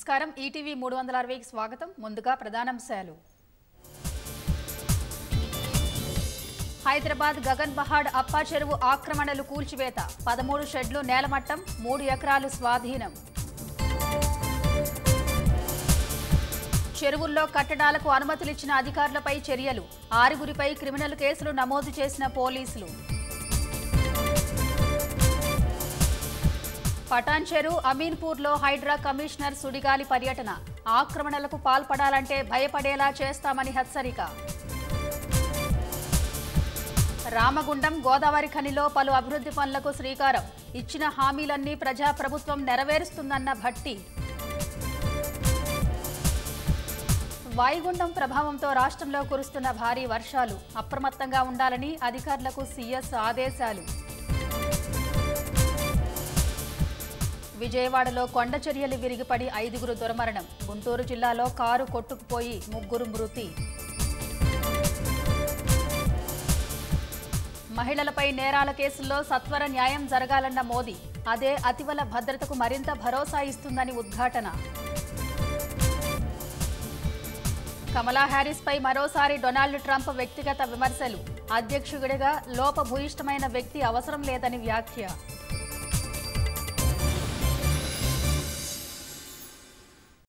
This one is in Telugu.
నమస్కారం ఈటీవీ మూడు వందల అరవైకి స్వాగతం ముందుగా ప్రధానాంశాలు హైదరాబాద్ గగన్ బహాడ్ అప్పా చెరువు ఆక్రమణలు కూల్చివేత పదమూడు షెడ్లు నేలమట్టం మూడు ఎకరాలు స్వాధీనం చెరువుల్లో కట్టడాలకు అనుమతులిచ్చిన అధికారులపై చర్యలు ఆరుగురిపై క్రిమినల్ కేసులు నమోదు చేసిన పోలీసులు పటాన్ చెరు అమీన్పూర్లో హైడ్రా కమిషనర్ సుడిగాలి పర్యటన ఆక్రమణలకు పాల్పడాలంటే భయపడేలా చేస్తామని హెచ్చరిక రామగుండం గోదావరి ఖనిలో పలు అభివృద్ధి పనులకు శ్రీకారం ఇచ్చిన హామీలన్నీ ప్రజాప్రభుత్వం నెరవేరుస్తుందన్న భట్టి వాయుగుండం ప్రభావంతో రాష్ట్రంలో కురుస్తున్న భారీ వర్షాలు అప్రమత్తంగా ఉండాలని అధికారులకు సీఎస్ ఆదేశాలు విజయవాడలో కొండ చర్యలు విరిగిపడి ఐదుగురు దుర్మరణం గుంటూరు జిల్లాలో కారు కొట్టుకుపోయి ముగ్గురు మృతి మహిళలపై నేరాల కేసుల్లో సత్వర న్యాయం జరగాలన్న మోదీ అదే అతివల భద్రతకు మరింత భరోసా ఇస్తుందని ఉద్ఘాటన కమలా హ్యారిస్ పై మరోసారి డొనాల్డ్ ట్రంప్ వ్యక్తిగత విమర్శలు అధ్యక్షుడిగా లోపభూయిష్టమైన వ్యక్తి అవసరం లేదని వ్యాఖ్య